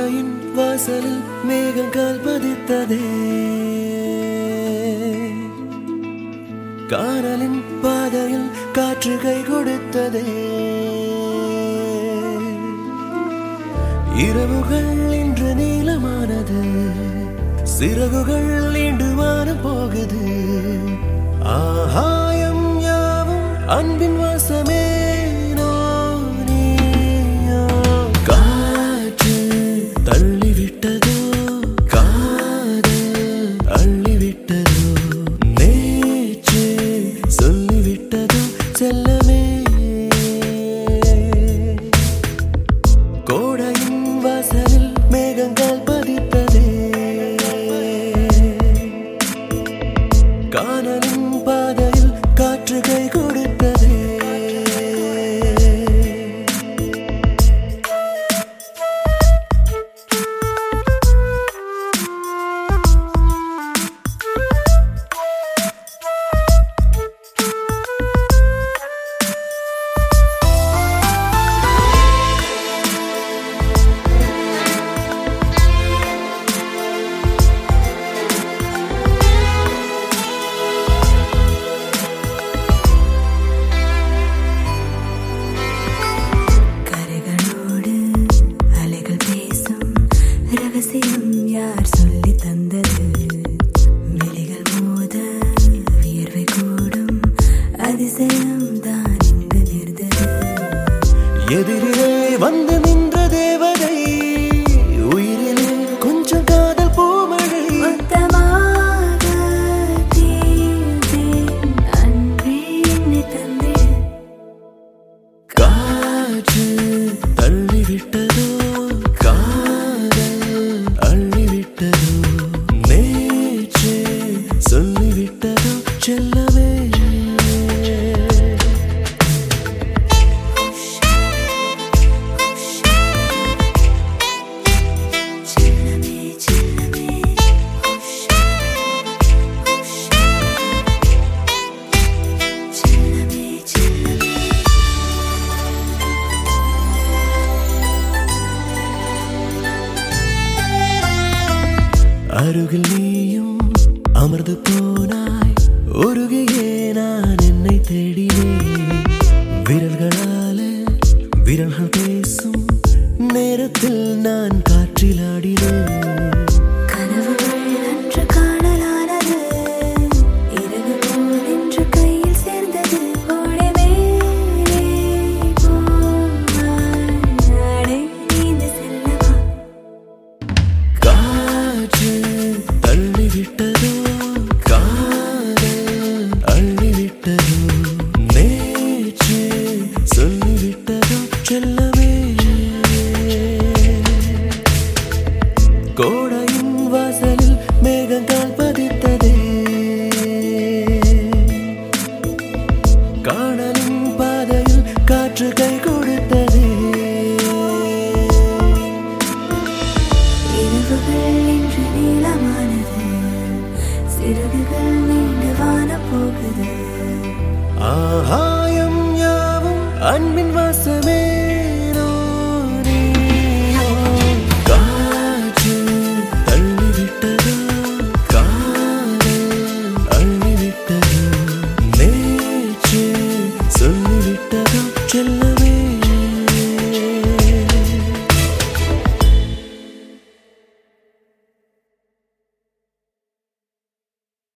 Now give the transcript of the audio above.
கோடையின் வாசலில் மேகங்கள் பதித்ததே கானலின் பாதையில் காற்று கை கொடுத்ததே இரவுகள் இன்று நீளமானது சிறகுகள் நீண்டு வானம் போகுது ஆகாயம் யாவும் அன்பின் வாசமே நீயோ. காற்று தள்ளிவிட்டதோ காதல் அள்ளிவிட்டதோ நேற்று சொல்லிவிட்டதோ செல்லமே கோடையின் வாசலில் மேகங்கள் பதித்ததே கானலின் பாதையில் காற்று கை கொடுத்ததே கரைகளோடு அலைகள் பேசும் ரகசியம் யார் சொல்லி தந்தது விழிகள் மோத வியர்வை கூடும் அதிசயம் தான் இங்கு நேர்ந்தது எதிரிலே வந்து நின்ற தேவதை உயிரிலே கொஞ்சம் காதல் பூமழை மொத்தமாக தீர்த்தேன் அன்பே என்னை தந்திடு காற்று தள்ளிவிட்டதோ காதல் அள்ளிவிட்டதோ நேற்று சொல்லிவிட்டதோ செல்லவே செல்லமே செல்லமே செல்லமே செல்லமே அருகில் நீயும் அமர்ந்து போனாய் உருகியே நான் என்னை தேடினேன் விரல்களால விரல்கள் பேசும் நேரத்தில் நான் காற்றில் ஆடினேன் கனவுகள் அன்று காணலானது இறகு போல் இன்று கையில் சேர்ந்தது ஓடை மேலே போனாய் அடை நீந்து செல்லவா காற்று தள்ளிவிட்டதோ காதல் அள்ளிவிட்டதோ நேற்று சொல்லிவிட்டதோ செல்லவே கோடையின் வாசலில் மேகங்கள் பதித்ததே காணலின் பாதையில் காற்று கை கொடுத்ததே இரவுகள் இன்று நீளமானது சிறகுகள் நீண்டு வானம் போகுது ஆகாயம் யாவும் அன்பின் வாசமே நீயோ. காற்று தள்ளிவிட்டதோ காதல் அள்ளிவிட்டதோ நேற்று சொல்லி